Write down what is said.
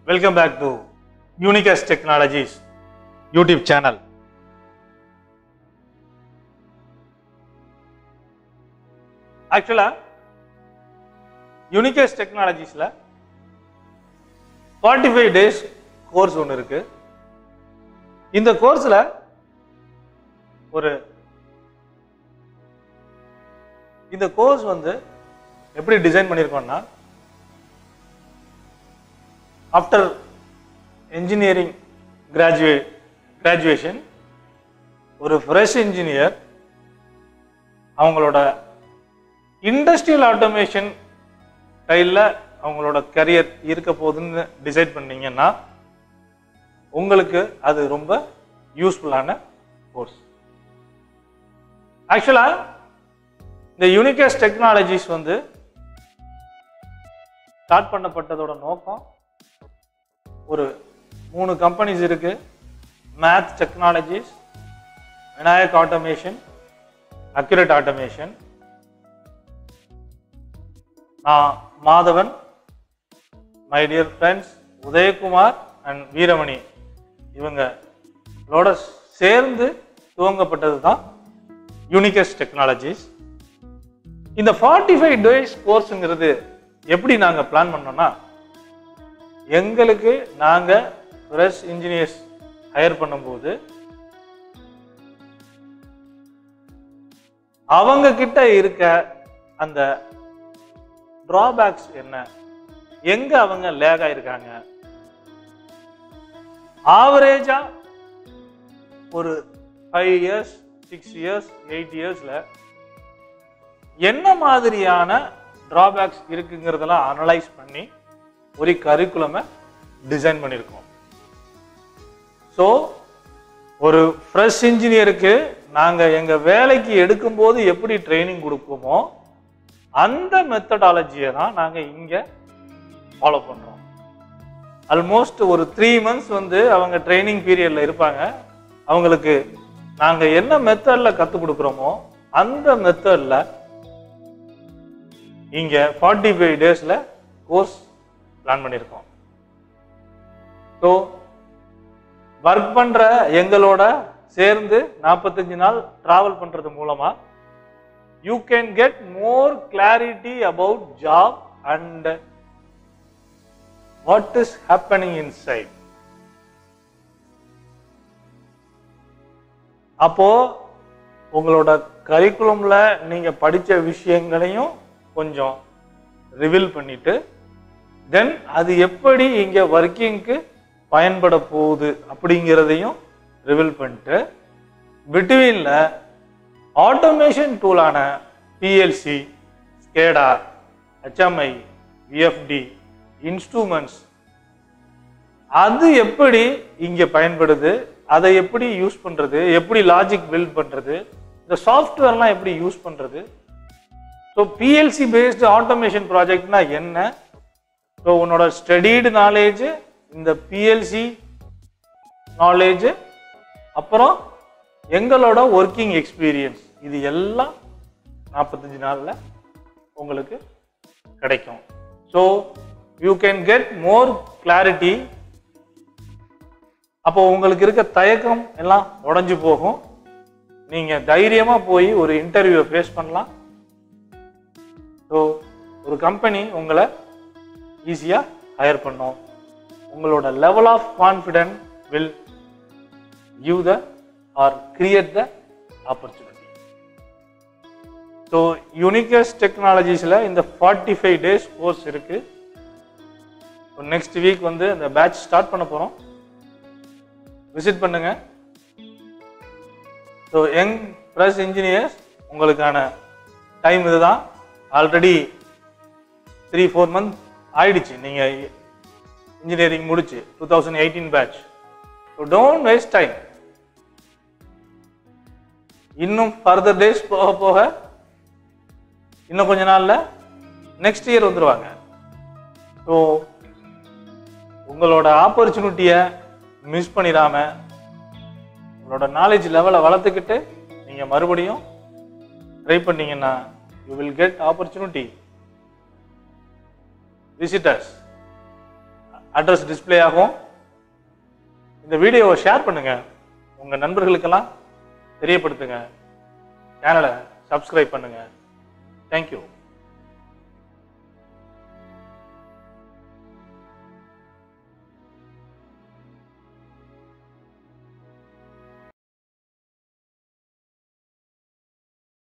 Welcome back to Unicast Technologies YouTube channel. Actually Unicus டெக்னாலஜிஸில் forty five days course ஒன்று இருக்கு இந்த கோர்ஸில் ஒரு இந்த கோர்ஸ் வந்து எப்படி டிசைன் பண்ணியிருக்கோம்னா ஆஃப்டர் என்ஜினியரிங் கிராஜுவேட் கிராஜுவேஷன் ஒரு ஃப்ரெஷ் இன்ஜினியர் அவங்களோட இண்டஸ்ட்ரியல் ஆட்டோமேஷன் கையில் அவங்களோட கரியர் இருக்க போகுதுன்னு டிசைட் பண்ணீங்கன்னா உங்களுக்கு அது ரொம்ப யூஸ்ஃபுல்லான கோர்ஸ் ஆக்சுவலாக இந்த யூனிகேஸ் டெக்னாலஜிஸ் வந்து ஸ்டார்ட் பண்ணப்பட்டதோட நோக்கம் ஒரு மூணு கம்பெனிஸ் இருக்கு Math technologies Vinayak automation accurate automation நான் Madhavan my dear friends Udayakumar and Veeramani இவங்களோட சேர்ந்து துவங்கப்பட்டது தான் யூனிகஸ் டெக்னாலஜிஸ் இந்த ஃபார்ட்டி ஃபைவ் டேஸ் கோர்ஸுங்கிறது எப்படி நாங்கள் பிளான் பண்ணோம்னா எங்களுக்கு நாங்கள் ஃப்ரெஷ் இன்ஜினியர்ஸ் ஹையர் பண்ணும்போது அவங்க கிட்ட இருக்க அந்த டிராபேக்ஸ் என்ன எங்க அவங்க லேக் ஆயிருக்காங்க ஆவரேஜா ஒரு five years six years eight இயர்ஸ்ல என்ன மாதிரியான டிராபேக்ஸ் இருக்குங்கிறதெல்லாம் அனலைஸ் பண்ணி ஒரு கரிக்குலமை டிசைன் பண்ணியிருக்கோம் ஸோ ஒரு ஃப்ரெஷ் இன்ஜினியருக்கு நாங்கள் எங்கள் வேலைக்கு எடுக்கும்போது எப்படி ட்ரைனிங் கொடுப்போமோ அந்த மெத்தடாலஜியை தான் நாங்கள் இங்கே ஃபாலோ பண்ணுறோம் ஆல்மோஸ்ட் ஒரு த்ரீ மந்த்ஸ் வந்து அவங்க ட்ரைனிங் பீரியடில் இருப்பாங்க அவங்களுக்கு நாங்கள் என்ன மெத்தடில் கற்றுக் கொடுக்குறோமோ அந்த மெத்தடில் இங்கே ஃபார்ட்டி ஃபைவ் டேஸில் கோர்ஸ் பிளான் பண்ணியிருக்கோம் ஸோ ஒர்க் பண்ணுற எங்களோட சேர்ந்து நாற்பத்தஞ்சு நாள் ட்ராவல் பண்ணுறது மூலமாக you can get more clarity about job and what is happening inside அப்போ உங்களோட கரிக்குலம்ல நீங்க படிச்ச விஷயங்களையும் கொஞ்சம் ரிவீல் பண்ணிட்டு தென் அது எப்படி இங்க ஒர்க்கிங்க்கு பயன்பட போகுது அப்படிங்கிறதையும் ரிவீல் பண்ணிட்டு பிட்வீன்ல ஆட்டோமேஷன் டூலான PLC SCADA HMI VFD instruments அது எப்படி இங்க பயன்படுது அதை எப்படி யூஸ் பண்றது எப்படி லாஜிக் பில்ட் பண்றது இந்த சாஃப்ட்வேர்லாம் எப்படி யூஸ் பண்றது ஸோ பிஎல்சி பேஸ்டு ஆட்டோமேஷன் ப்ராஜெக்ட்னா என்ன ஸோ உன்னோட ஸ்டடீடு நாலேஜ் இந்த பிஎல்சி நாலேஜ் அப்புறம் எங்களோட ஒர்க்கிங் எக்ஸ்பீரியன்ஸ் இது எல்லாம் நாற்பத்தஞ்சு நாளில் உங்களுக்கு கிடைக்கும் so you can get more clarity அப்போ உங்களுக்கு இருக்க தயக்கம் எல்லாம் உடஞ்சு போகும் நீங்கள் தைரியமாக போய் ஒரு இன்டர்வியூவை ஃபேஸ் பண்ணலாம் ஸோ ஒரு கம்பெனி உங்களை ஈஸியாக ஹையர் பண்ணும் உங்களோட level of confident will give the or create the opportunity so Unicus டெக்னாலஜிஸில் இந்த ஃபார்ட்டி ஃபைவ் டேஸ் கோர்ஸ் இருக்கு நெக்ஸ்ட் வீக் வந்து அந்த பேட்ச் ஸ்டார்ட் பண்ண போகிறோம் விசிட் பண்ணுங்க ஸோ யங் ப்ளஸ் இன்ஜினியர்ஸ் உங்களுக்கான டைம் இதுதான் ஆல்ரெடி த்ரீ ஃபோர் மந்த் ஆயிடுச்சு நீங்கள் இன்ஜினியரிங் முடிச்சு two thousand eighteen batch so don't waste time இன்னும் ஃபர்தர் டேஸ் போக போக இன்னும் கொஞ்ச நாள்ல நெக்ஸ்ட் இயர் வந்துருவாங்க ஸோ உங்களோட ஆப்பர்ச்சுனிட்டியை மிஸ் பண்ணிடாம உங்களோட நாலேஜ் லெவலை வளர்த்துக்கிட்டு நீங்க மறுபடியும் ட்ரை பண்ணீங்கன்னா you will get opportunity visitors address display ஆகும் இந்த வீடியோவை ஷேர் பண்ணுங்க உங்க நண்பர்களுக்கெல்லாம் தெரியப்படுத்துங்க சேனலை சப்ஸ்கிரைப் பண்ணுங்க தேங்க்யூ